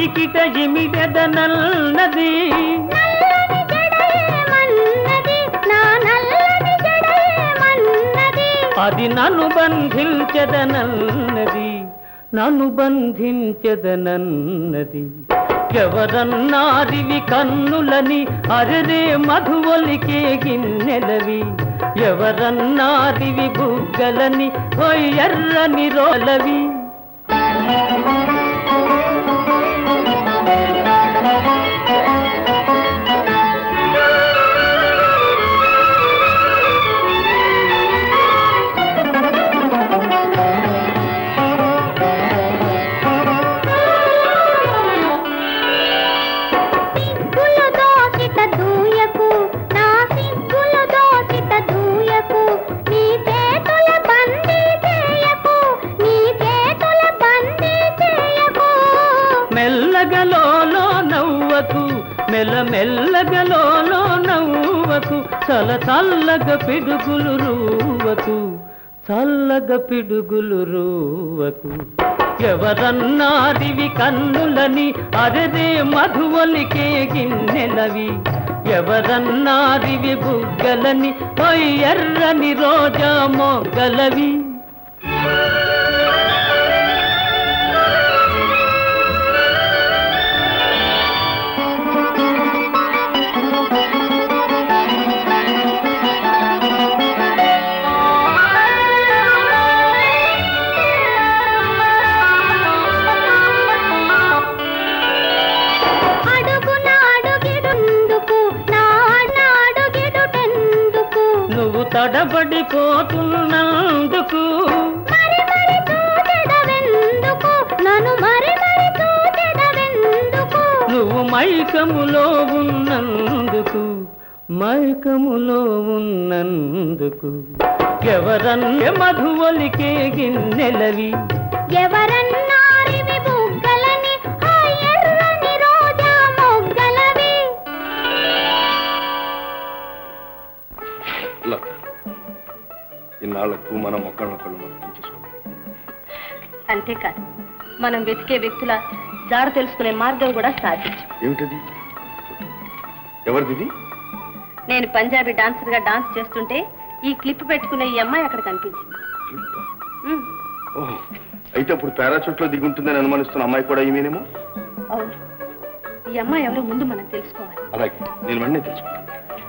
చీకిట ఇమిడెదనన్నది నల్లని జడయేమన్నది నా నల్లని జడయేమన్నది అది నన్ను బంధించదనన్నది నన్ను బంధించదనన్నది ఎవరన్నారివి కన్నులని అరరే మధువలికే గిన్నెలవి ఎవరన్నారివి బుగ్గలని ఓయ్ ఎర్రని రోలవి సిగ్గుల దోసిట దూయకు నా సిగ్గుల దోసిట దూయకు నీ చేతుల బందీ చేయకు నీ చేతుల బందీ చేయకు మెల్లగలోలో నవ్వకు మెల్ల మెల్లగలోలో నవ్వకు చల చల్లగ పిడుగులు రూవకు చల్లగ పిడుగులు రూవకు ఎవరన్నారివి కన్నులని అరదే మధువలికే గిన్నెలవి ఎవరన్నారివి బుగ్గలని ఓయ్ ఎర్రని రోజా మొగ్గలవి అడుగున అడుగిడుందుకు నా అడుగిడుటెందుకు నువ్వు తడబడిపోతున్నందుకు మరి మరి చూచెదవెందుకు నన్ను మరి మరి చూచెదవెందుకు నువ్వు మైకములో ఉన్నందుకు మైకములో ఉన్నందుకు ఎవరన్న మధువలికే గిన్నెలవి ఎవరన్నారివి బుగ్గలని ఆ ఎర్రని రోజా మొగ్గలవి ఇలా ఇన్నాళ్లకు మనం ఒకళ్ళొకళ్ళు అర్థం చేసుకుంటాం అంతేకాదు మనం వెతికే వ్యక్తుల జాడ తెలుసుకునే మార్గం కూడా సాధించు ఏమిటది ఎవరిది ఇది? నేను పంజాబీ డాన్సర్ గా డాన్స్ చేస్తుంటే ఈ క్లిప్ పెట్టుకునే ఈ అమ్మాయి అక్కడ కనిపించింది ఉమ్, ఓహో అయితే అప్పుడు పారాచూట్ లో దిగుంటుందని అనుమానిస్తున్న అమ్మాయి కూడా ఈమెనేమో అవును ఈ అమ్మాయి ఎవరో ముందు మనం తెలుసుకోవాలి అలాగే నేను వెంటనే తెలుసుకుంటాను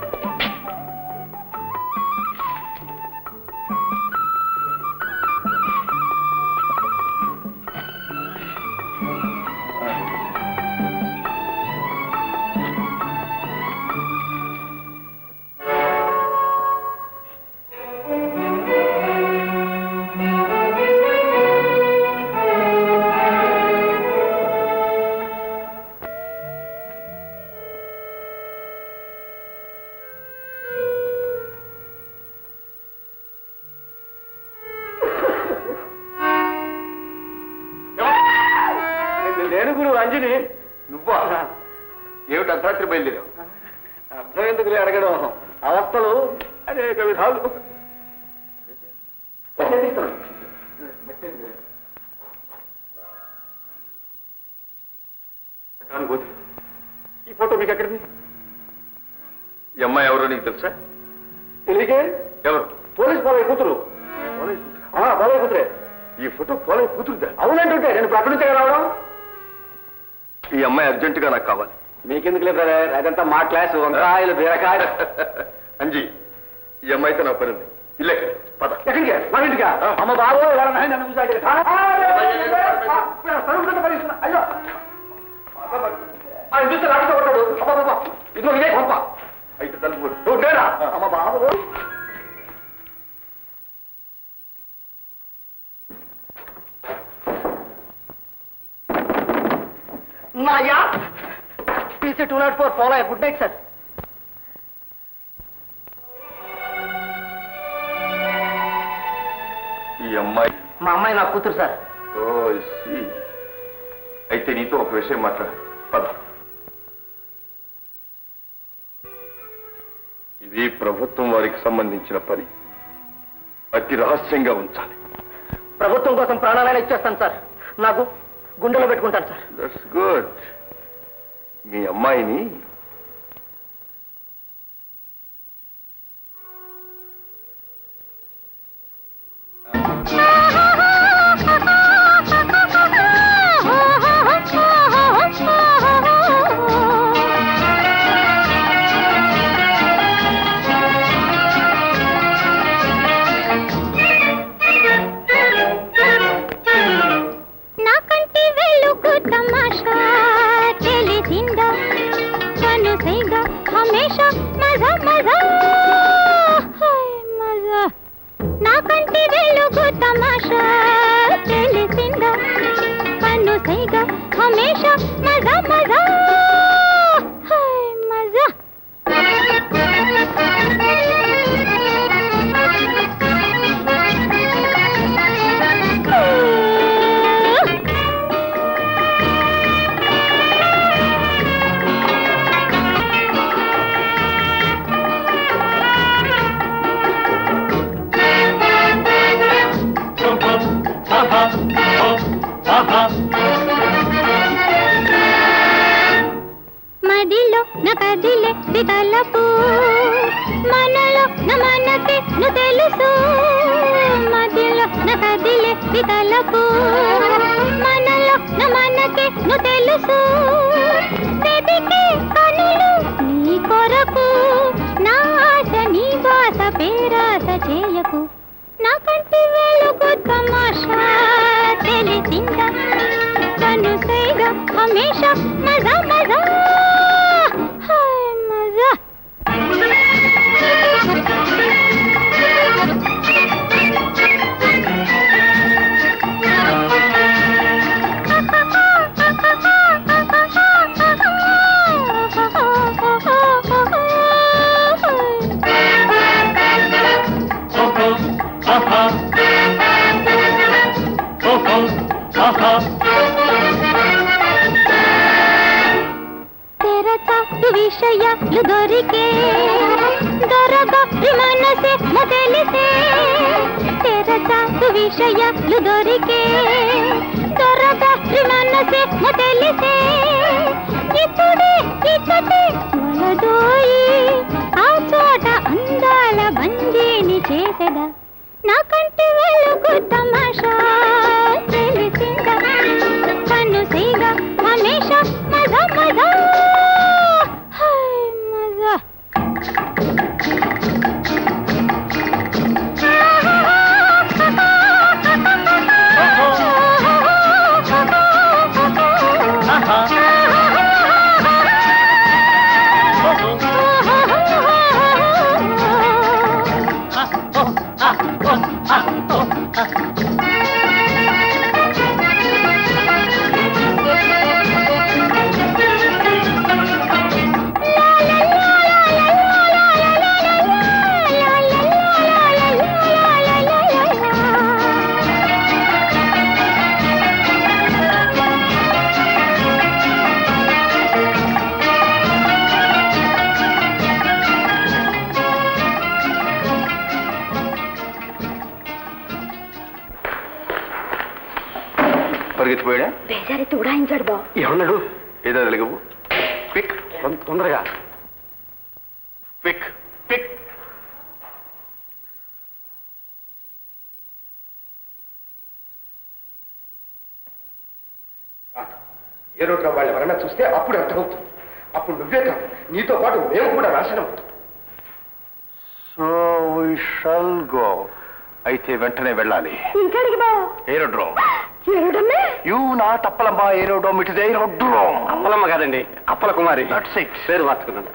నేను గురు అంజని నువ్వా ఏమిటి అర్ధరాత్రి బయలుదేరావు అర్థం ఎందుకు అడగడం అవస్థలు అనేక విధాలు కాను గోతులు. ఈ ఫోటో మీకు ఎక్కడిది ఈ అమ్మాయి ఎవరో నీకు తెలుసా తెలియకే ఎవరు పోలీస్ బాలయ్య కూతురు పోలయ్య కూతురా? ఆ, బాలయ్య కూతురే ఈ ఫోటో పోలయ్య కూతురుదా అవునంటుంటే నేను ఇప్పుడు అక్కడి నుంచే కదా రావడం ఈ అమ్మాయి అర్జెంటుగా నాకు కావాలి మీకెందుకు లేదు బ్రదర్ అదంతా మా క్లాస్ వంకాయలు బీరకాయలు అంజీ ఈ అమ్మాయితో నా పని ఉంది ఇల్లే పద ఎక్కడికి మన ఇంటికా అమ్మ బాబు ఎవరన్నా ఆయన నన్ను చూసాడు అయ్యో ఆయన చూస్తే రాకపోతే కొట్టాడు అమ్మ బాబా ఇదిగో ఇదే పంప అయితే తలుపు కొట్టు. నువ్వు నేనా అమ్మ బాబు నాయా PC two not four follow good night sir ఈ అమ్మాయి మా అమ్మాయి నా కూతురు సార్ ఓ see. అయితే నీతో ఒక విషయం మాట్లాడాలి పద ఇది ప్రభుత్వం వారికి సంబంధించిన పని అతి రహస్యంగా ఉంచాలి ప్రభుత్వం కోసం ప్రాణాలైనా ఇచ్చేస్తాను సార్ నాకు గుండెలో పెట్టుకుంటాను సార్ That's గుడ్ మీ అమ్మాయిని నా కంటి వెలుగు తమాషా తెలిసిందా కను సైగా హమేషా మజా మజా హాయ్ మజా నా కంటి వెలుగు తమాషా తెలిసిందా కను సైగా హమేషా మజా మజా హాయ్ మజా మదిలో నా కదిలే వితలపు మనలో నా మనకి నువ్వు తెలుసు మదిలో నా కదిలే వితలపు మనలో నా మనకి నువ్వు తెలుసు వెతికే కనులు నీ కొరకు నా ఆశ నీ బాస పేరాస చేయకు నా కంటి వెలుగు తమాషా తెలిసిందా కను సేగా హమేషా మజా మజా హాయ్ మజా तेरा चाकू विषयाలు దొరికే దొరగా మనసే మొదలిసే तेरा चाकू విషయాలు దొరికే దొరగా మనసే మొదలిసే ఇప్పుడే ఇచ్చటే మనదోయి ఆ చోట అందాల బందీని చేసెదా నా కంటి వెలుగు తమాషా తెలిసిందా కన్ను సీగ హమేషా మజా మజా హాయ్ మజా పరిగెత్తిపోయాడా బేజారెత్తి ఉడాయించాడు బాబు ఏమన్నాడు ఏదో వెలుగు క్విక్ తొందరగా క్విక్ క్విక్ ఏ రోజున వాళ్ళు ఎవరైనా చూస్తే అప్పుడు అర్థమవుతుంది అప్పుడు నువ్వే కాదు నీతో పాటు మేము కూడా నాశనం అవుతాం సో వి షల్ గో అయితే వెంటనే వెళ్ళాలి ఇంకెడికి బాబు ఏరోడ్రోమ్ ఎరుడమ్మే యూ నాట్ అప్పలమ్మ ఏరోడ్రోమ్ ఇట్ ఇస్ ఏరోడ్రోమ్ అప్పలమ్మ కాదండి అప్పల కుమారి దట్స్ ఇట్ పేరు మార్చుకున్నాను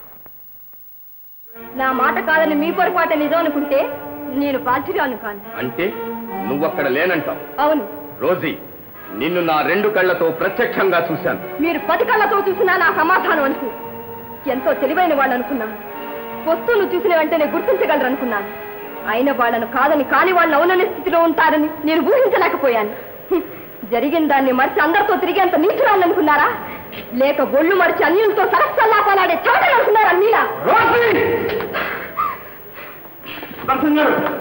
నా మాట కాదని మీ పొరపాటు నిజం అనుకుంటే నేను బాధ్యురాను కాను అంటే నువ్వక్కడ లేనంటావు అవును రోజీ నిన్ను నా రెండు కళ్ళతో ప్రత్యక్షంగా చూశాను మీరు పది కళ్ళతో చూసినా నా సమాధానం అనుకు ఎంతో తెలివైన వాళ్ళు అనుకున్నాను వస్తువులు చూసిన వెంటనే గుర్తించగలరు అనుకున్నాను అయిన వాళ్ళను కాదని కాని వాళ్ళు అవుననే స్థితిలో ఉంటారని నేను ఊహించలేకపోయాను హ్మ్. జరిగిన దాన్ని మరిచి అందరితో తిరిగేంత నీచురాలు అనుకున్నారా లేక ఒళ్ళు మరిచి అన్యులతో సరస్సల్లాపాలాడే చాటలు అనుకున్నారా మీలా